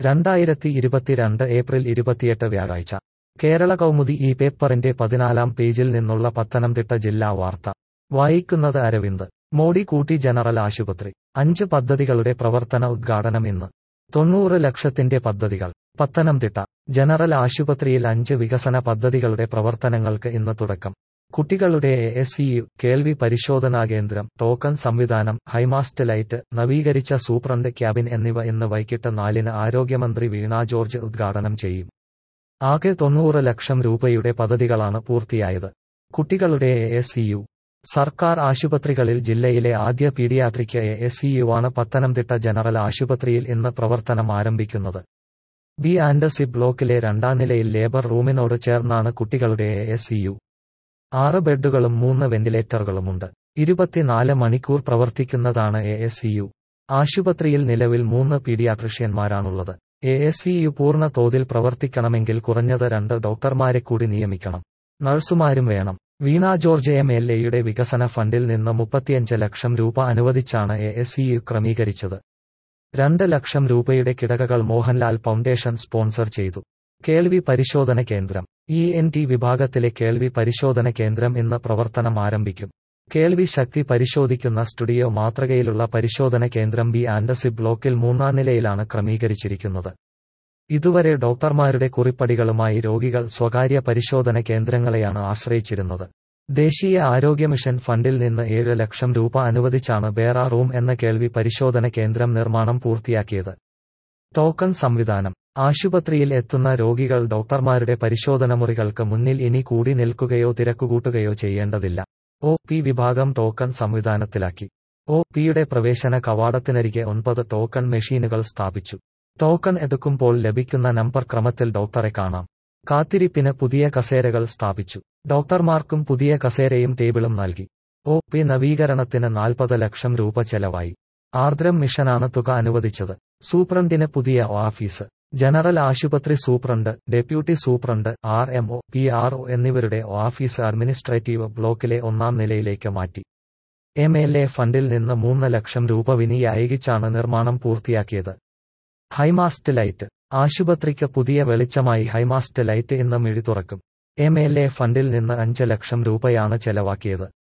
രണ്ടായിരത്തി ഇരുപത്തിരണ്ട് ഏപ്രിൽ ഇരുപത്തിയെട്ട് വ്യാഴാഴ്ച കേരള കൗമുദി ഈ പേപ്പറിന്റെ പതിനാലാം പേജിൽ നിന്നുള്ള പത്തനംതിട്ട ജില്ലാ വാർത്ത വായിക്കുന്നത് അരവിന്ദ് മോഡി കൂട്ടി ജനറൽ ആശുപത്രി അഞ്ച് പദ്ധതികളുടെ പ്രവർത്തന ഉദ്ഘാടനം ഇന്ന് തൊണ്ണൂറ് ലക്ഷത്തിന്റെ പദ്ധതികൾ പത്തനംതിട്ട ജനറൽ ആശുപത്രിയിൽ അഞ്ച് വികസന പദ്ധതികളുടെ പ്രവർത്തനങ്ങൾക്ക് ഇന്ന് തുടക്കം കുട്ടികളുടെ എ എസ് ഇ കേൾവി പരിശോധനാ കേന്ദ്രം ടോക്കൺ സംവിധാനം ഹൈമാസ്റ്റ് ലൈറ്റ് നവീകരിച്ച സൂപ്രണ്ട് ക്യാബിൻ എന്നിവ ഇന്ന് വൈകിട്ട് നാലിന് ആരോഗ്യമന്ത്രി വീണ ജോർജ് ഉദ്ഘാടനം ചെയ്യും ആകെ തൊണ്ണൂറ് ലക്ഷം രൂപയുടെ പദ്ധതികളാണ് പൂർത്തിയായത് കുട്ടികളുടെ എ എസ് ഇ സർക്കാർ ആശുപത്രികളിൽ ജില്ലയിലെ ആദ്യ പീഡിയാട്രിക് എ എസ് ഇ ആണ് പത്തനംതിട്ട ജനറൽ ആശുപത്രിയിൽ ഇന്ന് പ്രവർത്തനം ആരംഭിക്കുന്നത് ബി ആൻഡ് സി ബ്ലോക്കിലെ രണ്ടാം നിലയിൽ ലേബർ റൂമിനോട് ചേർന്നാണ് കുട്ടികളുടെ എ എസ് ഇ ആറ് ബെഡുകളും മൂന്ന് വെന്റിലേറ്ററുകളുമുണ്ട് ഇരുപത്തിനാല് മണിക്കൂർ പ്രവർത്തിക്കുന്നതാണ് എ എസ് ഇ ആശുപത്രിയിൽ നിലവിൽ മൂന്ന് പീഡിയാട്രിഷ്യന്മാരാണുള്ളത് എ എസ് ഇ പൂർണ്ണ തോതിൽ പ്രവർത്തിക്കണമെങ്കിൽ കുറഞ്ഞത് രണ്ട് ഡോക്ടർമാരെ കൂടി നിയമിക്കണം നഴ്സുമാരും വേണം വീണ ജോർജ് എം എൽ എയുടെ വികസന ഫണ്ടിൽ നിന്ന് മുപ്പത്തിയഞ്ച് ലക്ഷം രൂപ അനുവദിച്ചാണ് എ എസ് ഇ ക്രമീകരിച്ചത് രണ്ട് ലക്ഷം രൂപയുടെ കിടകകൾ മോഹൻലാൽ ഫൗണ്ടേഷൻ സ്പോൺസർ ചെയ്തു കേൾവി പരിശോധന കേന്ദ്രം ഇ എൻ ടി വിഭാഗത്തിലെ കേൾവി പരിശോധന കേന്ദ്രം ഇന്ന് പ്രവർത്തനം ആരംഭിക്കും കേൾവി ശക്തി പരിശോധിക്കുന്ന സ്റ്റുഡിയോ മാതൃകയിലുള്ള പരിശോധന കേന്ദ്രം ബി ആൻഡ് സി ബ്ലോക്കിൽ മൂന്നാം നിലയിലാണ് ക്രമീകരിച്ചിരിക്കുന്നത് ഇതുവരെ ഡോക്ടർമാരുടെ കുറിപ്പടികളുമായി രോഗികൾ സ്വകാര്യ പരിശോധന കേന്ദ്രങ്ങളെയാണ് ആശ്രയിച്ചിരുന്നത് ദേശീയ ആരോഗ്യ മിഷൻ ഫണ്ടിൽ നിന്ന് ഏഴ് ലക്ഷം രൂപ അനുവദിച്ചാണ് ബേറ റൂം എന്ന കേൾവി പരിശോധന കേന്ദ്രം നിർമ്മാണം പൂർത്തിയാക്കിയത് ടോക്കൺ സംവിധാനം ആശുപത്രിയിൽ എത്തുന്ന രോഗികൾ ഡോക്ടർമാരുടെ പരിശോധന മുറികൾക്ക് മുന്നിൽ ഇനി കൂടി നിൽക്കുകയോ തിരക്കുകൂട്ടുകയോ ചെയ്യേണ്ടതില്ല ഒ പി വിഭാഗം ടോക്കൺ സംവിധാനത്തിലാക്കി ഒ പിയുടെ പ്രവേശന കവാടത്തിനരികെ ഒൻപത് ടോക്കൺ മെഷീനുകൾ സ്ഥാപിച്ചു ടോക്കൺ എടുക്കുമ്പോൾ ലഭിക്കുന്ന നമ്പർ ക്രമത്തിൽ ഡോക്ടറെ കാണാം കാത്തിരിപ്പിന് പുതിയ കസേരകൾ സ്ഥാപിച്ചു ഡോക്ടർമാർക്കും പുതിയ കസേരയും ടേബിളും നൽകി ഒ പി നവീകരണത്തിന് നാൽപ്പത് ലക്ഷം രൂപ ചെലവായി ആർദ്രം മിഷനാണ് തുക അനുവദിച്ചത് സൂപ്രണ്ടിന് പുതിയ ഓഫീസ് ജനറൽ ആശുപത്രി superintendent deputy superintendent R M O P R O എന്നിവരുടെ ഓഫീസ് അഡ്മിനിസ്ട്രേറ്റീവ് ബ്ലോക്കിലെ ഒന്നാം നിലയിലേക്ക് മാറ്റി എം എൽ എ ഫണ്ടിൽ നിന്ന് മൂന്ന് ലക്ഷം രൂപ വിനിയോഗിച്ചാണ് നിർമ്മാണം പൂർത്തിയാക്കിയത് ഹൈമാസ്റ്റ് ലൈറ്റ് ആശുപത്രിക്ക് പുതിയ വെളിച്ചമായി ഹൈമാസ്റ്റ് ലൈറ്റ് ഇന്ന് മിഴി തുറക്കും എം എൽ എ ഫണ്ടിൽ നിന്ന് അഞ്ച് ലക്ഷം രൂപയാണ് ചെലവാക്കിയത്